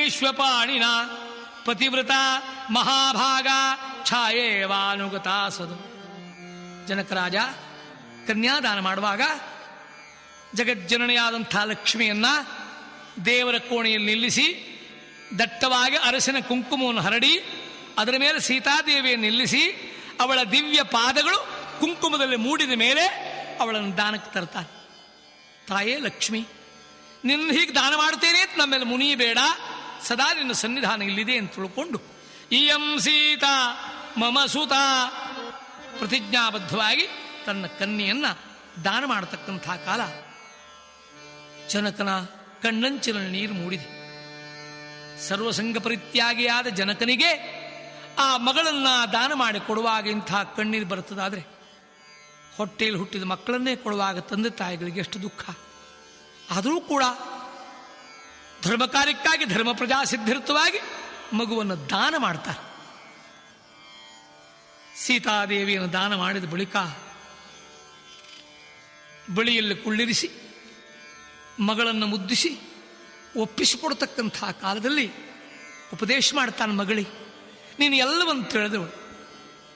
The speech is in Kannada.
ವಿಶ್ವಪಾಣಿನ ಪತಿವ್ರತ ಮಹಾಭಾಗ ಛಾಯೇವಾನುಗತ ಸದು ಜನಕರಾಜ ಕನ್ಯಾದಾನ ಮಾಡುವಾಗ ಜಗಜ್ಜನನಿಯಾದಂಥ ಲಕ್ಷ್ಮಿಯನ್ನ ದೇವರ ಕೋಣೆಯಲ್ಲಿ ನಿಲ್ಲಿಸಿ ದಟ್ಟವಾಗಿ ಅರಸಿನ ಕುಂಕುಮವನ್ನು ಹರಡಿ ಅದರ ಮೇಲೆ ಸೀತಾದೇವಿಯನ್ನು ನಿಲ್ಲಿಸಿ ಅವಳ ದಿವ್ಯ ಪಾದಗಳು ಕುಂಕುಮದಲ್ಲಿ ಮೂಡಿದ ಮೇಲೆ ಅವಳನ್ನು ದಾನಕ್ಕೆ ತರ್ತಾನೆ ತಾಯೇ ಲಕ್ಷ್ಮಿ ನಿನ್ನ ಹೀಗೆ ದಾನ ಮಾಡ್ತೇನೆ ಅಂತ ನಮ್ಮೇಲೆ ಮುನಿಯಬೇಡ ಸದಾ ನಿನ್ನ ಸನ್ನಿಧಾನ ಇಲ್ಲಿದೆ ಅಂತ ತಿಳ್ಕೊಂಡು ಇಯಂ ಸೀತಾ ಮಮ ಸುತ ಪ್ರತಿಜ್ಞಾಬದ್ಧವಾಗಿ ತನ್ನ ಕನ್ಯೆಯನ್ನ ದಾನ ಮಾಡತಕ್ಕಂಥ ಕಾಲ ಜನಕನ ಕಣ್ಣಂಚಿನಲ್ಲಿ ನೀರು ಮೂಡಿದೆ ಸರ್ವಸಂಗ ಪರಿತ್ಯಾಗಿಯಾದ ಜನಕನಿಗೆ ಆ ಮಗಳನ್ನ ದಾನ ಮಾಡಿ ಕೊಡುವಾಗ ಇಂಥ ಕಣ್ಣೀರು ಬರ್ತದಾದ್ರೆ ಹೊಟ್ಟೆಯಲ್ಲಿ ಹುಟ್ಟಿದ ಮಕ್ಕಳನ್ನೇ ಕೊಡುವಾಗ ತಂದೆ ತಾಯಿಗಳಿಗೆ ಎಷ್ಟು ದುಃಖ ಆದರೂ ಕೂಡ ಧರ್ಮ ಕಾರ್ಯಕ್ಕಾಗಿ ಧರ್ಮ ಪ್ರಜಾ ಸಿದ್ಧಿರ್ತವಾಗಿ ಮಗುವನ್ನು ದಾನ ಮಾಡ್ತಾರೆ ಸೀತಾದೇವಿಯನ್ನು ದಾನ ಮಾಡಿದ ಬಳಿಕ ಬಳಿಯಲ್ಲಿ ಕುಳ್ಳಿರಿಸಿ ಮಗಳನ್ನು ಮುದ್ದಿಸಿ ಒಪ್ಪಿಸಿಕೊಡ್ತಕ್ಕಂಥ ಕಾಲದಲ್ಲಿ ಉಪದೇಶ ಮಾಡ್ತಾನೆ ಮಗಳಿ ನೀನು ಎಲ್ಲವನ್ನು ತಿಳಿದವಳು